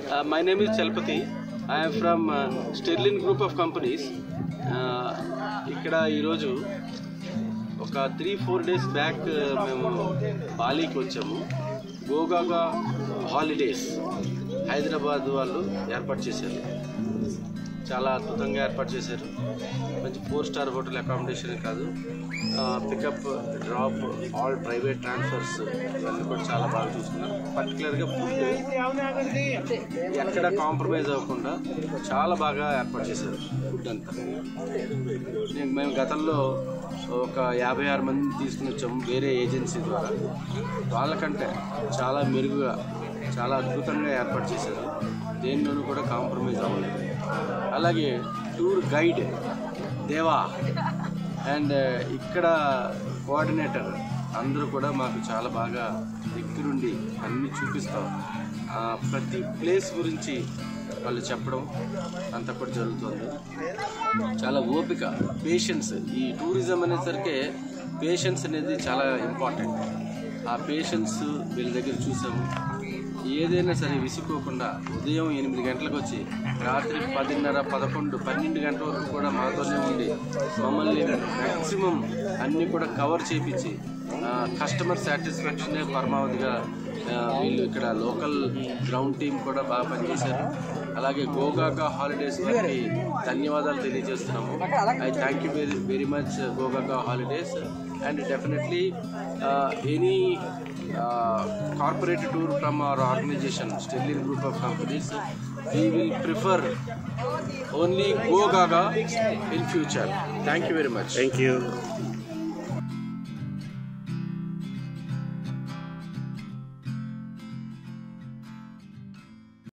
Uh, my name is Chalpati. I am from uh, Sterling Group of Companies. Uh, ఇక్కడ ఈరోజు ఒక three four days back మేము బాలీకి వచ్చాము గోగాగా holidays Hyderabad వాళ్ళు ఏర్పాటు చేశారు చాలా అద్భుతంగా ఏర్పాటు చేశారు మంచి ఫోర్ స్టార్ హోటల్ అకామిడేషన్ కాదు pickup drop all private transfers ఇవన్నీ కూడా చాలా బాగా చూసుకున్నారు పర్టికులర్గా ఫుడ్ ఎక్కడ కాంప్రమైజ్ అవ్వకుండా చాలా బాగా ఏర్పాటు చేశారు ఫుడ్ అంతా నేను మేము గతంలో ఒక యాభై ఆరు మందిని తీసుకుని వచ్చాము వేరే ఏజెన్సీ ద్వారా వాళ్ళకంటే చాలా మెరుగుగా చాలా అద్భుతంగా ఏర్పాటు చేశారు దేనిలోనూ కూడా కాంప్రమైజ్ అవ్వలేదు అలాగే టూర్ గైడ్ దేవా అండ్ ఇక్కడ కోఆర్డినేటర్ అందరూ కూడా మాకు చాలా బాగా దగ్గరుండి అన్ని చూపిస్తాం ఆ, ప్రతి ప్లేస్ గురించి వాళ్ళు చెప్పడం అంతా కూడా జరుగుతుంది చాలా ఓపిక పేషెన్స్ ఈ టూరిజం అనేసరికి పేషెన్స్ అనేది చాలా ఇంపార్టెంట్ ఆ పేషెన్స్ వీళ్ళ దగ్గర చూసాము ఏదైనా సరే విసుకోకుండా ఉదయం ఎనిమిది గంటలకు వచ్చి రాత్రి పదిన్నర పదకొండు పన్నెండు గంటల వరకు కూడా మాతోనే ఉండి మమ్మల్ని మ్యాక్సిమం అన్నీ కూడా కవర్ చేపించి కస్టమర్ సాటిస్ఫాక్షనే పరమావధిగా ఆ, వీళ్ళు ఇక్కడ లోకల్ గ్రౌండ్ టీం కూడా బాగా పనిచేశారు అలాగే గోగాగా హాలిడేస్ వారికి ధన్యవాదాలు తెలియజేస్తున్నాము I thank you very very much Gogaga holidays and definitely any corporate tour from our organisation Sterling group of companies we will prefer only Gogaga in future thank you very much thank you